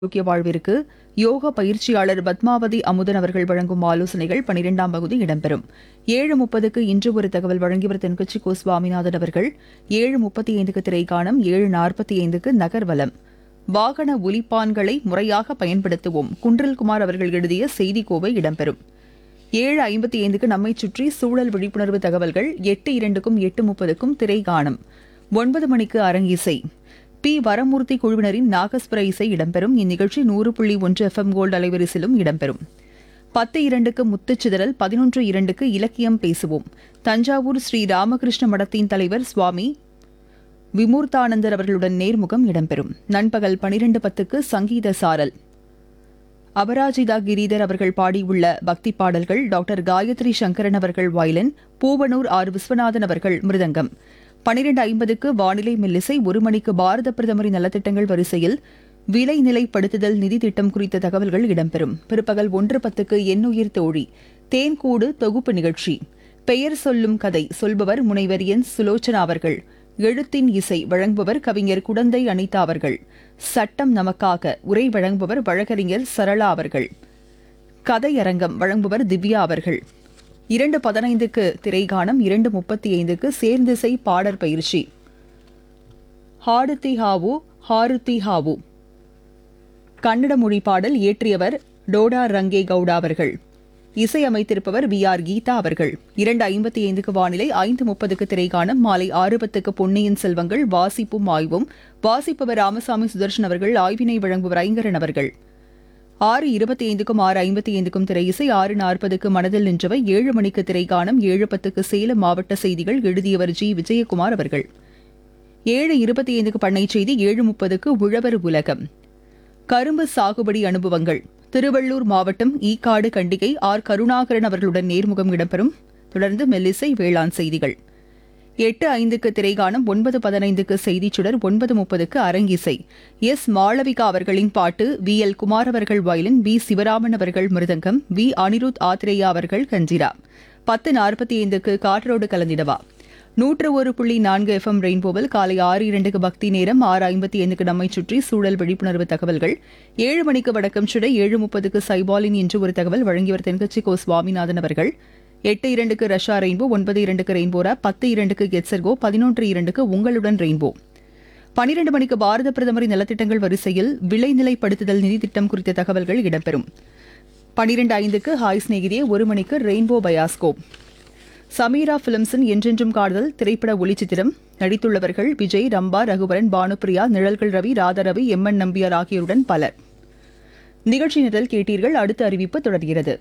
ஆரோக்கிய வாழ்விற்கு யோக பயிற்சியாளர் பத்மாவதி அமுதன் அவர்கள் வழங்கும் ஆலோசனைகள் பனிரெண்டாம் பகுதி இடம்பெறும் ஏழு முப்பதுக்கு இன்று ஒரு தகவல் வழங்கியவர் தென்கட்சி கோ சுவாமிநாதன் அவர்கள் ஏழு முப்பத்தி ஐந்துக்கு திரைக்காணம் ஏழு நாற்பத்தி ஐந்துக்கு நகர்வலம் வாகன ஒலிப்பான்களை முறையாக பயன்படுத்துவோம் குன்றல்குமார் அவர்கள் எழுதிய செய்திக்கோவை இடம்பெறும் ஏழு ஐம்பத்தி ஐந்துக்கு நம்மை சுற்றி சூழல் விழிப்புணர்வு தகவல்கள் எட்டு இரண்டுக்கும் எட்டு முப்பதுக்கும் திரைகாணம் ஒன்பது மணிக்கு அரங்கிசை பி வரமூர்த்தி குழுவினரின் நாகஸ்வர இசை இடம்பெறும் இந்நிகழ்ச்சி நூறு புள்ளி ஒன்று எஃப்எம் கோல்டு அலைவரிசிலும் இடம்பெறும் பத்து இரண்டுக்கு முத்துச்சிதறல் பதினொன்று இரண்டுக்கு இலக்கியம் பேசுவோம் தஞ்சாவூர் ஸ்ரீ ராமகிருஷ்ண மடத்தின் தலைவர் சுவாமி விமூர்த்தானந்தர் அவர்களுடன் நேர்முகம் இடம்பெறும் நண்பகல் பனிரெண்டு பத்துக்கு சங்கீத சாரல் அபராஜிதா கிரீதர் அவர்கள் பாடியுள்ள பக்தி பாடல்கள் டாக்டர் காயத்ரி சங்கரன் அவர்கள் வயலின் பூவனூர் ஆர் விஸ்வநாதன் அவர்கள் மிருதங்கம் பனிரெண்டு ஐம்பதுக்கு வானிலை மெல்லிசை ஒரு மணிக்கு பாரத பிரதமரின் நலத்திட்டங்கள் வரிசையில் விலை நிலைப்படுத்துதல் நிதி திட்டம் குறித்த தகவல்கள் இடம்பெறும் பிற்பகல் ஒன்று பத்துக்கு எண்ணுயிர் தோழி தேன்கூடு தொகுப்பு நிகழ்ச்சி பெயர் சொல்லும் கதை சொல்பவர் முனைவர் என் சுலோச்சனா அவர்கள் எழுத்தின் இசை வழங்குபவர் கவிஞர் குடந்தை அனிதா அவர்கள் சட்டம் நமக்காக உரை வழங்குபவர் வழக்கறிஞர் சரளா அவர்கள் கதையரங்கம் வழங்குபவர் திவ்யா அவர்கள் இரண்டு பதினைந்துக்கு திரைகாணம் இரண்டு முப்பத்தி ஐந்துக்கு சேர்ந்திசை பாடற் பயிற்சி ஹாடுத்தி ஹாவு ஹாருத்தி ஹாவு கன்னட மொழி பாடல் இயற்றியவர் டோடா ரங்கே கவுடா அவர்கள் இசையமைத்திருப்பவர் வி ஆர் கீதா அவர்கள் இரண்டு ஐம்பத்தி ஐந்துக்கு வானிலை ஐந்து முப்பதுக்கு திரைகாணம் மாலை ஆறு பத்துக்கு பொன்னியின் செல்வங்கள் வாசிப்பும் ஆய்வும் வாசிப்பவர் ராமசாமி சுதர்ஷன் அவர்கள் ஆய்வினை வழங்குவர் ஐங்கரன் அவர்கள் ஆறு இருபத்தி ஐந்துக்கும் ஆறு ஐம்பத்தி ஐந்துக்கும் திரை இசை ஆறு நாற்பதுக்கு மனதில் நின்றவை ஏழு மணிக்கு திரைகாணம் ஏழு பத்துக்கு சேலம் மாவட்ட செய்திகள் எழுதியவர் ஜி விஜயகுமார் அவர்கள் ஏழு இருபத்தி ஐந்துக்கு பண்ணை செய்தி ஏழு முப்பதுக்கு உழவர் உலகம் கரும்பு சாகுபடி அனுபவங்கள் திருவள்ளூர் மாவட்டம் ஈக்காடு கண்டிகை ஆர் கருணாகரன் அவர்களுடன் நேர்முகம் இடம்பெறும் தொடர்ந்து மெல்லிசை வேளாண் செய்திகள் எட்டு ஐந்துக்கு திரைகாணம் ஒன்பது பதினைந்துக்கு செய்திச் சுடர் ஒன்பது முப்பதுக்கு அரங்கிசை எஸ் மாளவிகா அவர்களின் பாட்டு வி எல் குமார் அவர்கள் வயலின் வி சிவராமன் அவர்கள் மிருதங்கம் வி அனிருத் ஆத்ரேயா அவர்கள் கஞ்சிரா பத்து நாற்பத்தி ஐந்துக்கு காற்றோடு கலந்திடவா நூற்று ஒரு புள்ளி நான்கு எஃப்எம் ரெயின்போவில் காலை ஆறு இரண்டுக்கு பக்தி நேரம் ஆறு ஐம்பத்தி ஐந்துக்கு நம்மை சுற்றி சூழல் விழிப்புணர்வு தகவல்கள் ஏழு மணிக்கு வடக்கம் சுட ஏழு முப்பதுக்கு சைபாலின் என்று ஒரு தகவல் வழங்கியவர் தென்கட்சி கோ சுவாமிநாதன் அவர்கள் எட்டு இரண்டுக்கு ரஷ்யா ரெயின்போ ஒன்பது இரண்டுக்கு ரெயின்போரா பத்து இரண்டுக்கு கெட்சர்கோ பதினொன்று இரண்டுக்கு உங்களுடன் ரெயின்போ பனிரெண்டு மணிக்கு பாரத பிரதமரின் நலத்திட்டங்கள் வரிசையில் விளைநிலைப்படுத்துதல் நிதி திட்டம் குறித்த தகவல்கள் இடம்பெறும் பனிரெண்டு ஐந்துக்கு ஹாய் சிநேகிதியே ஒரு மணிக்கு ரெயின்போ பயாஸ்கோப் சமீரா பிலிம்ஸின் என்றென்றும் காதல் திரைப்பட ஒளிச்சித்திரம் நடித்துள்ளவர்கள் விஜய் ரம்பா ரகுவரன் பானுப்பிரியா நிழல்கள் ரவி ராதாரவி எம் என் நம்பியார் ஆகியோருடன் பலர் நிகழ்ச்சி நிரல் கேட்டீர்கள் அடுத்த அறிவிப்பு தொடர்கிறது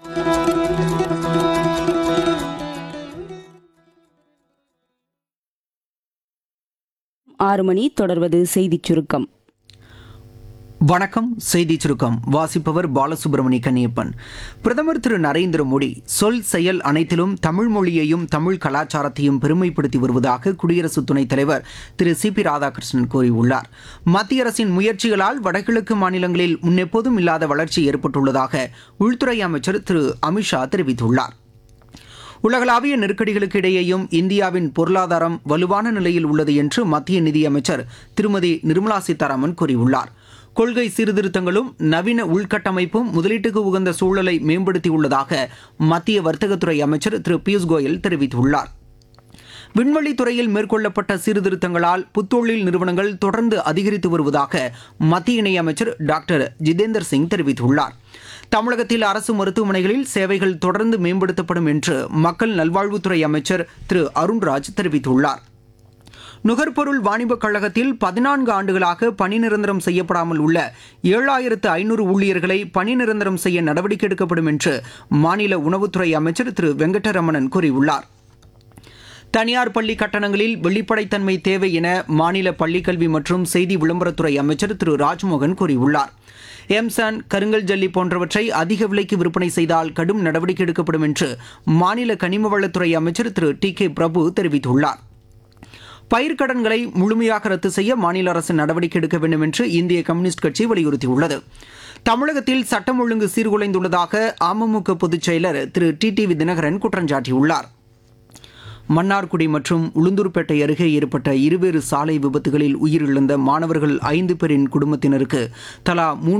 ஆறு மணி தொடர்வது செய்திச் சுருக்கம் வணக்கம் செய்தி சுருக்கம் வாசிப்பவர் பாலசுப்ரமணி கன்னியப்பன் பிரதமர் திரு நரேந்திர மோடி சொல் செயல் அனைத்திலும் தமிழ் மொழியையும் தமிழ் கலாச்சாரத்தையும் பெருமைப்படுத்தி வருவதாக குடியரசு துணைத் தலைவர் திரு சி பி ராதாகிருஷ்ணன் கூறியுள்ளார் மத்திய அரசின் முயற்சிகளால் வடகிழக்கு மாநிலங்களில் முன்னெப்போதும் இல்லாத வளர்ச்சி ஏற்பட்டுள்ளதாக உள்துறை அமைச்சர் திரு அமித்ஷா தெரிவித்துள்ளார் உலகளாவிய நெருக்கடிகளுக்கு இடையேயும் இந்தியாவின் பொருளாதாரம் வலுவான நிலையில் உள்ளது என்று மத்திய நிதியமைச்சர் திருமதி நிர்மலா சீதாராமன் கூறியுள்ளார் கொள்கை சீர்திருத்தங்களும் நவீன உள்கட்டமைப்பும் முதலீட்டுக்கு உகந்த சூழலை மேம்படுத்தியுள்ளதாக மத்திய வர்த்தகத்துறை அமைச்சர் திரு பியூஷ் கோயல் தெரிவித்துள்ளார் விண்வெளி துறையில் மேற்கொள்ளப்பட்ட சீர்திருத்தங்களால் புத்தொழில் நிறுவனங்கள் தொடர்ந்து அதிகரித்து வருவதாக மத்திய இணையமைச்சர் டாக்டர் ஜிதேந்தர் சிங் தெரிவித்துள்ளார் தமிழகத்தில் அரசு மருத்துவமனைகளில் சேவைகள் தொடர்ந்து மேம்படுத்தப்படும் என்று மக்கள் நல்வாழ்வுத்துறை அமைச்சர் திரு அருண்ராஜ் தெரிவித்துள்ளார் நுகர்பொருள் வாணிபக் கழகத்தில் பதினான்கு ஆண்டுகளாக பணி நிரந்தரம் செய்யப்படாமல் உள்ள ஏழாயிரத்து ஐநூறு ஊழியர்களை பணி நிரந்தரம் செய்ய நடவடிக்கை எடுக்கப்படும் என்று மாநில உணவுத்துறை அமைச்சர் திரு வெங்கடரமணன் கூறியுள்ளார் தனியார் பள்ளி கட்டணங்களில் வெளிப்படைத்தன்மை தேவை என மாநில பள்ளிக்கல்வி மற்றும் செய்தி விளம்பரத்துறை அமைச்சர் திரு ராஜ்மோகன் கூறியுள்ளார் எம்சான் கருங்கல் ஜல்லி போன்றவற்றை அதிக விலைக்கு விற்பனை செய்தால் கடும் நடவடிக்கை எடுக்கப்படும் என்று மாநில கனிம வளத்துறை அமைச்சர் திரு டி கே பிரபு தெரிவித்துள்ளார் பயிர்க்கடன்களை முழுமையாக ரத்து செய்ய மாநில அரசு நடவடிக்கை எடுக்க வேண்டும் என்று இந்திய கம்யூனிஸ்ட் கட்சி வலியுறுத்தியுள்ளது தமிழகத்தில் சட்டம் ஒழுங்கு சீர்குலைந்துள்ளதாக அமமுக பொதுச் செயலர் திரு டி டிவி தினகரன் குற்றம் சாட்டியுள்ளார் மன்னார்குடி மற்றும் உளுந்தூர்பேட்டை அருகே ஏற்பட்ட இருவேறு சாலை விபத்துகளில் உயிரிழந்த மாணவர்கள் ஐந்து பேரின் குடும்பத்தினருக்கு தலா மூன்று